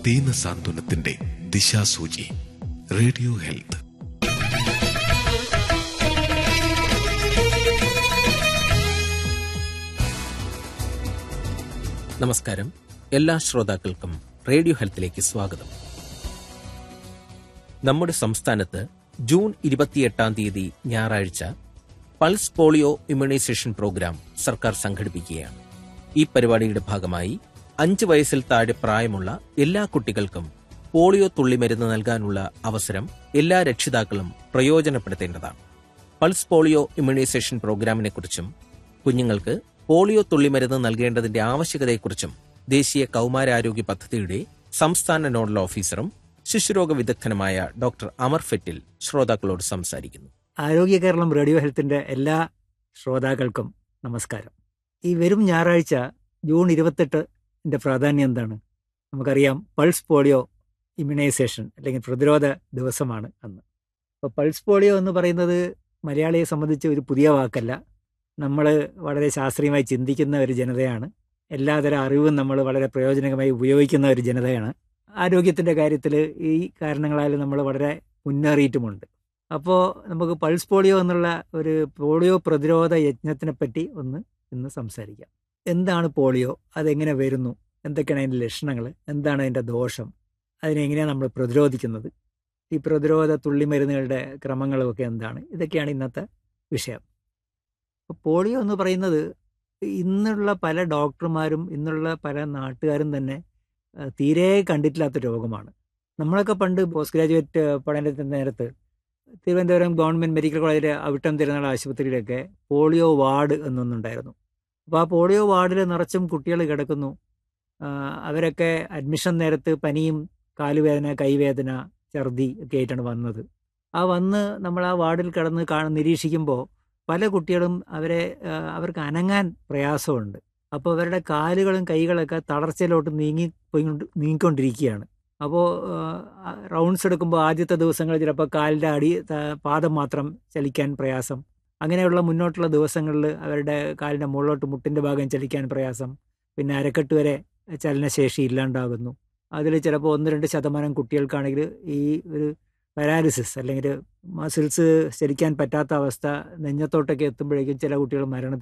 ദീന സാന്ത്വനത്തിന്റെ ദിശാസൂചി radio health നമസ്കാരം എല്ലാ ശ്രോതാക്കൾക്കും റേഡിയോ ഹെൽത്തിലേക്ക് സ്വാഗതം നമ്മുടെ സംസ്ഥാനത്ത് ജൂൺ ഇരുപത്തിയെട്ടാം തീയതി ഞായറാഴ്ച പൾസ് പോളിയോ ഇമ്മ്യൂണൈസേഷൻ പ്രോഗ്രാം സർക്കാർ സംഘടിപ്പിക്കുകയാണ് ഈ പരിപാടിയുടെ ഭാഗമായി അഞ്ച് വയസ്സിൽ താഴെ പ്രായമുള്ള എല്ലാ കുട്ടികൾക്കും പോളിയോ തുള്ളിമരുന്ന് നൽകാനുള്ള അവസരം എല്ലാ രക്ഷിതാക്കളും പ്രയോജനപ്പെടുത്തേണ്ടതാണ് പൾസ് പോളിയോ ഇമ്മ്യൂണൈസേഷൻ പ്രോഗ്രാമിനെക്കുറിച്ചും കുഞ്ഞുങ്ങൾക്ക് പോളിയോ തുള്ളിമരുന്ന് നൽകേണ്ടതിന്റെ ആവശ്യകതയെക്കുറിച്ചും ദേശീയ കൗമാരാരോഗ്യ പദ്ധതിയുടെ സംസ്ഥാന നോഡൽ ഓഫീസറും ശിശുരോഗ വിദഗ്ധനുമായ ഡോക്ടർ അമർ ഫെറ്റിൽ ശ്രോതാക്കളോട് സംസാരിക്കുന്നു ആരോഗ്യ കേരളം റേഡിയോ ഹെൽത്തിന്റെ എല്ലാ ശ്രോതാക്കൾക്കും നമസ്കാരം ഈ വരും ഞായറാഴ്ച ജൂൺ ഇരുപത്തെട്ടിന്റെ പ്രാധാന്യം എന്താണ് നമുക്കറിയാം പൾസ് പോളിയോ ഇമ്മ്യൂണൈസേഷൻ അല്ലെങ്കിൽ പ്രതിരോധ ദിവസമാണ് അന്ന് അപ്പോൾ പൾസ് പോളിയോ എന്ന് പറയുന്നത് മലയാളിയെ സംബന്ധിച്ച് ഒരു പുതിയ വാക്കല്ല നമ്മൾ വളരെ ശാസ്ത്രീയമായി ചിന്തിക്കുന്ന ഒരു ജനതയാണ് എല്ലാതരം അറിവും നമ്മൾ വളരെ പ്രയോജനകമായി ഉപയോഗിക്കുന്ന ഒരു ജനതയാണ് ആരോഗ്യത്തിൻ്റെ കാര്യത്തിൽ ഈ കാരണങ്ങളാൽ നമ്മൾ വളരെ മുന്നേറിയിട്ടുമുണ്ട് അപ്പോൾ നമുക്ക് പൾസ് പോളിയോ എന്നുള്ള ഒരു പോളിയോ പ്രതിരോധ യജ്ഞത്തിനെ പറ്റി ഒന്ന് ഇന്ന് സംസാരിക്കാം എന്താണ് പോളിയോ അതെങ്ങനെ വരുന്നു എന്തൊക്കെയാണ് അതിൻ്റെ ലക്ഷണങ്ങൾ എന്താണ് അതിൻ്റെ ദോഷം അതിനെങ്ങനെയാണ് നമ്മൾ പ്രതിരോധിക്കുന്നത് ഈ പ്രതിരോധ തുള്ളിമരുന്നുകളുടെ ക്രമങ്ങളുമൊക്കെ എന്താണ് ഇതൊക്കെയാണ് ഇന്നത്തെ വിഷയം അപ്പോൾ പോളിയോ എന്ന് പറയുന്നത് ഇന്നുള്ള പല ഡോക്ടർമാരും ഇന്നുള്ള പല നാട്ടുകാരും തന്നെ ആ, തീരെ കണ്ടിട്ടില്ലാത്ത രോഗമാണ് നമ്മളൊക്കെ പണ്ട് പോസ്റ്റ് ഗ്രാജുവേറ്റ് പഠനത്തിൻ്റെ നേരത്ത് തിരുവനന്തപുരം ഗവൺമെൻറ് മെഡിക്കൽ കോളേജിലെ അവിട്ടം തിരുനാൾ ആശുപത്രിയിലൊക്കെ പോളിയോ വാർഡ് എന്നൊന്നുണ്ടായിരുന്നു അപ്പോൾ ആ പോളിയോ വാർഡിൽ നിറച്ചും കുട്ടികൾ കിടക്കുന്നു ആ, അവരൊക്കെ അഡ്മിഷൻ നേരത്ത് പനിയും കാലുവേദന കൈവേദന ഛർദി ഒക്കെ ആയിട്ടാണ് വന്നത് ആ വന്ന് നമ്മൾ ആ വാർഡിൽ കിടന്ന് കാണ നിരീക്ഷിക്കുമ്പോൾ പല കുട്ടികളും അവരെ ആ, അവർക്ക് അനങ്ങാൻ പ്രയാസമുണ്ട് അപ്പോൾ അവരുടെ കാലുകളും കൈകളൊക്കെ തളർച്ചയിലോട്ട് നീങ്ങി പോയിക്കൊണ്ട് നീങ്ങിക്കൊണ്ടിരിക്കുകയാണ് അപ്പോൾ റൗണ്ട്സ് എടുക്കുമ്പോൾ ആദ്യത്തെ ദിവസങ്ങളിൽ ചിലപ്പോൾ കാലിൻ്റെ അടി ത- പാദം മാത്രം ചലിക്കാൻ പ്രയാസം അങ്ങനെയുള്ള മുന്നോട്ടുള്ള ദിവസങ്ങളിൽ അവരുടെ കാലിൻ്റെ മുകളിലോട്ട് മുട്ടിൻ്റെ ഭാഗം ചലിക്കാൻ പ്രയാസം പിന്നെ അരക്കെട്ട് വരെ ചലനശേഷി ഇല്ലാണ്ടാകുന്നു അതിൽ ചിലപ്പോൾ ഒന്ന് രണ്ട് ശതമാനം കുട്ടികൾക്കാണെങ്കിൽ ഈ ഒരു പാരാലിസിസ് അല്ലെങ്കിൽ മസിൽസ് ചലിക്കാൻ പറ്റാത്ത അവസ്ഥ നെഞ്ഞത്തോട്ടൊക്കെ എത്തുമ്പോഴേക്കും ചില കുട്ടികൾ മരണത്തിൽ